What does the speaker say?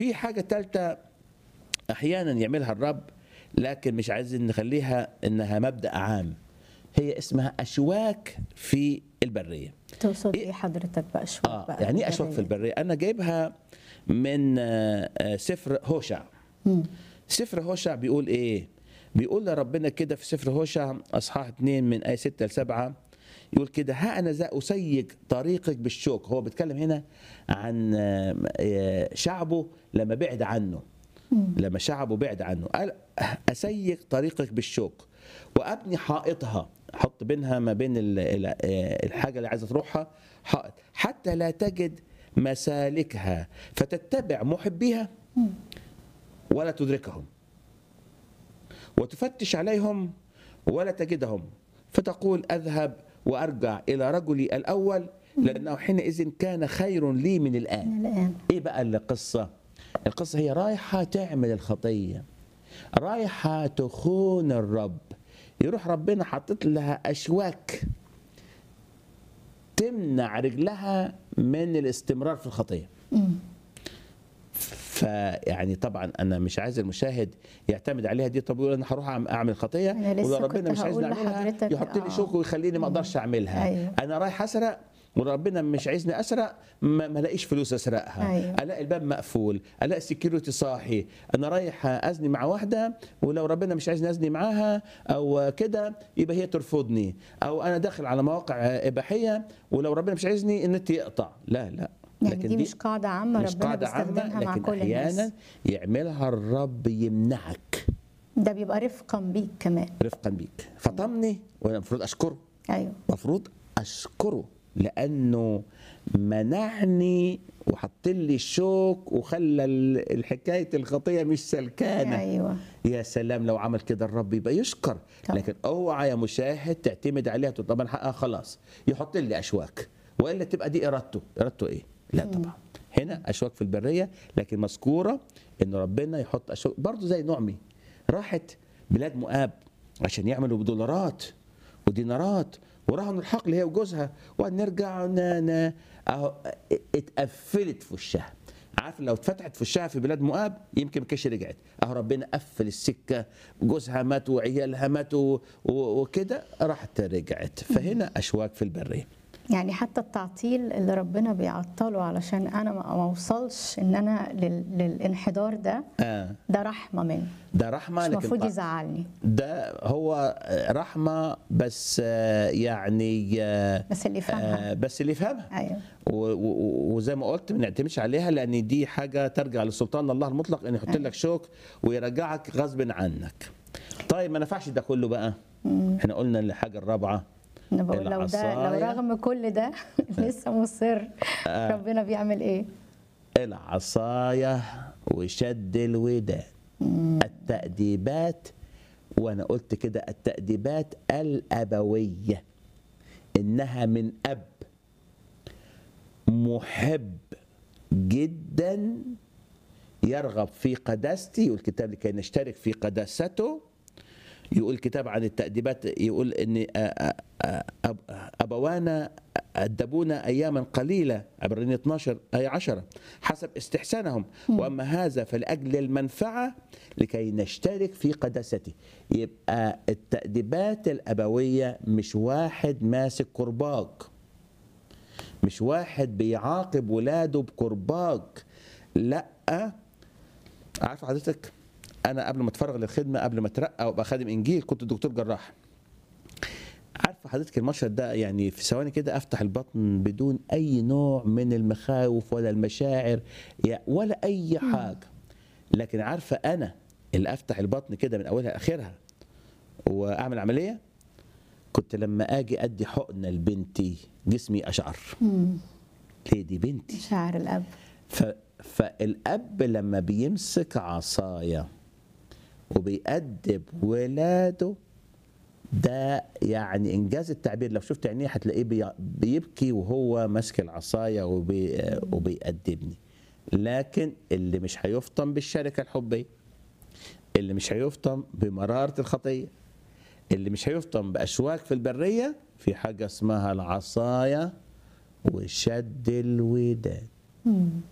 في حاجة تالتة أحيانا يعملها الرب لكن مش عايزين نخليها إنها مبدأ عام هي اسمها أشواك في البرية تقصد إيه؟ ايه حضرتك باشواك آه بقى يعني إيه أشواك في البرية أنا جايبها من آه، آه، سفر هوشع سفر هوشع بيقول إيه بيقول لربنا كده في سفر هوشع أصحاح 2 من آية 6 ل 7 يقول كده ها أنا ذا أسيج طريقك بالشوك هو بيتكلم هنا عن آه، آه، شعبه لما بعد عنه لما شعبه بعد عنه قال أسيج طريقك بالشوك وأبني حائطها حط بينها ما بين ال- ال- آه، الحاجة اللي عايزة تروحها حائط حتى لا تجد مسالكها فتتبع محبيها ولا تدركهم وتفتش عليهم ولا تجدهم فتقول اذهب وارجع الى رجلي الاول لانه حينئذ كان خير لي من الان من الان ايه بقى القصه القصه هي رايحه تعمل الخطيه رايحه تخون الرب يروح ربنا حاطط لها اشواك تمنع رجلها من الاستمرار في الخطيه فيعني طبعا انا مش عايز المشاهد يعتمد عليها دي طب يقول انا هروح أعم- اعمل خطيه أنا لسه ولو كنت ربنا مش عايزني هقول اعملها لحضرتك يحط لي آه. شوك ويخليني ما اقدرش اعملها أيوة. انا رايح اسرق وربنا مش عايزني اسرق ما ما الاقيش فلوس اسرقها أيوة. الاقي الباب مقفول الاقي السكيورتي صاحي انا رايح ازني مع واحده ولو ربنا مش عايزني ازني معاها او كده يبقى هي ترفضني او انا داخل على مواقع اباحيه ولو ربنا مش عايزني النت يقطع لا لا يعني دي مش قاعده عامه مش ربنا قاعدة بيستخدمها عامة مع لكن كل أحيانا الناس يعملها الرب يمنعك ده بيبقى رفقا بيك كمان رفقا بيك فطمني وانا المفروض اشكره ايوه المفروض اشكره لانه منعني وحط لي الشوك وخلى ال- الحكايه الخطيه مش سلكانه ايوه يا سلام لو عمل كده الرب يبقى يشكر طبعا. لكن اوعى يا مشاهد تعتمد عليها تقول طب انا حقها خلاص يحط لي اشواك والا تبقى دي ارادته ارادته ايه لا طبعا هنا اشواك في البريه لكن مذكوره ان ربنا يحط اشواك برضه زي نعمي راحت بلاد مؤاب عشان يعملوا بدولارات ودينارات ورهنوا الحقل هي وجوزها وهنرجع ن... ن... اهو اتقفلت في وشها عارف لو اتفتحت في وشها في بلاد مؤاب يمكن ما كانش رجعت اهو ربنا قفل السكه جوزها مات وعيالها ماتوا و- وكده راحت رجعت فهنا اشواك في البريه يعني حتى التعطيل اللي ربنا بيعطله علشان انا ما ما اوصلش ان انا لل... للانحدار ده آه. ده رحمه منه ده رحمه مش لكن المفروض طبعاً يزعلني ده هو رحمه بس آه، يعني آه، بس اللي يفهمها آه، بس اللي يفهمها ايوه و- و- وزي ما قلت ما نعتمدش عليها لان دي حاجه ترجع لسلطان الله المطلق ان يحط لك شوك ويرجعك غصب عنك طيب ما نفعش ده كله بقى احنا قلنا الحاجه الرابعه انا بقول لو ده لو العصاية. رغم كل ده لسه مصر ربنا بيعمل ايه العصايه وشد الودان التأديبات وانا قلت كده التأديبات الأبوية انها من اب محب جدا يرغب في قداستي يقول الكتاب لكي نشترك في قداسته يقول الكتاب عن التأديبات يقول ان آه، آه، آه، أب- ابوانا ادبونا اياما قليله عبرانية 12 اي 10 حسب استحسانهم واما هذا فلاجل المنفعه لكي نشترك في قداسته يبقى التأديبات الابويه مش واحد ماسك كرباج مش واحد بيعاقب ولاده بكرباج لا عارف حضرتك انا قبل ما اتفرغ للخدمه قبل ما اترقى وابقى خادم انجيل كنت دكتور جراح عارف حضرتك المشهد ده يعني في ثواني كده افتح البطن بدون اي نوع من المخاوف ولا المشاعر يا- ولا اي حاجه لكن عارفه انا اللي افتح البطن كده من اولها لاخرها واعمل عمليه كنت لما اجي ادي حقنه لبنتي جسمي اشعر ليه دي بنتي شعر الاب ف... فالاب لما بيمسك عصايه وبيأدب ولاده ده يعني انجاز التعبير لو شفت عينيه هتلاقيه بي... بيبكي وهو ماسك العصايه وبي... وبيأدبني لكن اللي مش هيفطن بالشركه الحبيه اللي مش هيفطن بمراره الخطيه اللي مش هيفطن باشواك في البريه في حاجه اسمها العصايه وشد الودان